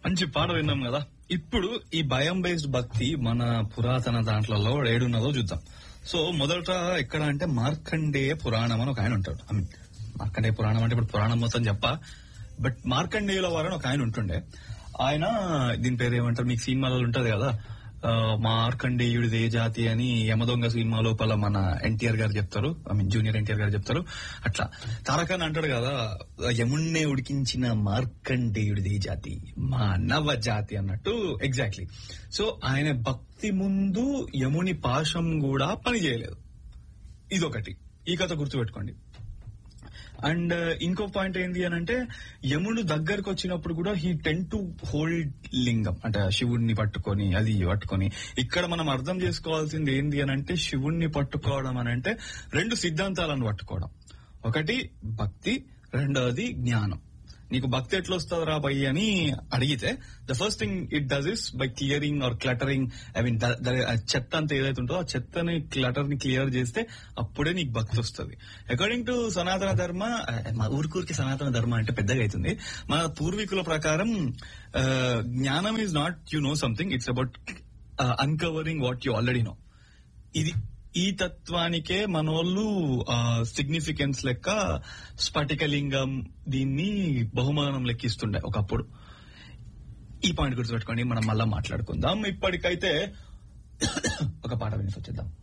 మంచి పాట విన్నాం కదా ఇప్పుడు ఈ భయం బేస్డ్ భక్తి మన పురాతన దాంట్లలో ఏడున్నదో చూద్దాం సో మొదట ఎక్కడ అంటే మార్కండేయ పురాణం అని ఒక ఆయన ఉంటాడు ఐ మీన్ మార్కండేయ పురాణం అంటే ఇప్పుడు పురాణం మొత్తం చెప్ప బట్ మార్కండేయుల వారని ఒక ఆయన ఉంటుండే ఆయన దీని పేరు ఏమంటారు మీకు సినిమాలలో ఉంటది కదా ఆ, మార్కండేయుడిది ఏ జాతి అని యమదొంగ సినిమా లోపల మన ఎన్టీఆర్ గారు చెప్తారు ఐ మీన్ జూనియర్ ఎన్టీఆర్ గారు చెప్తారు అట్లా తారకన్ అంటాడు కదా యముణ్ణే ఉడికించిన మార్కండేయుడిది ఏ జాతి మానవ జాతి అన్నట్టు ఎగ్జాక్ట్లీ సో ఆయన భక్తి ముందు యముని పాశం కూడా పని చేయలేదు ఇదొకటి ఈ కథ గుర్తుపెట్టుకోండి అండ్ ఇంకో పాయింట్ ఏంటి అని అంటే యముడు దగ్గరకు వచ్చినప్పుడు కూడా హీ టెన్ టు హోల్డ్ లింగం అంటే శివుణ్ణి పట్టుకొని అది పట్టుకొని ఇక్కడ మనం అర్థం చేసుకోవాల్సింది ఏంది అని అంటే శివుణ్ణి పట్టుకోవడం అని అంటే రెండు సిద్ధాంతాలను పట్టుకోవడం ఒకటి భక్తి రెండవది జ్ఞానం నీకు భక్తి ఎట్లా వస్తుంది రా భయ్ అని అడిగితే the first thing it does is by clearing or cluttering I mean చెత్త అంతా ఏదైతే ఉంటుందో ఆ చెత్తని క్లటర్ ని క్లియర్ చేస్తే అప్పుడే నీకు భక్తి వస్తుంది అకార్డింగ్ టు సనాతన ధర్మ ఆ, మా ఊరికూరికి సనాతన ధర్మ అంటే పెద్దగా అవుతుంది మన పూర్వీకుల ప్రకారం ఆ, జ్ఞానం is not you know something it's about uncovering what you already know ఇది ఈ తత్వానికే మనోళ్ళు సిగ్నిఫికెన్స్ లెక్క స్ఫటికలింగం దీన్ని బహుమానం లెక్కిస్తుండే ఒకప్పుడు ఈ పాయింట్ గుర్తుపెట్టుకోండి మనం మళ్ళా మాట్లాడుకుందాం ఇప్పటికైతే ఒక పాట వినేసి వచ్చేద్దాం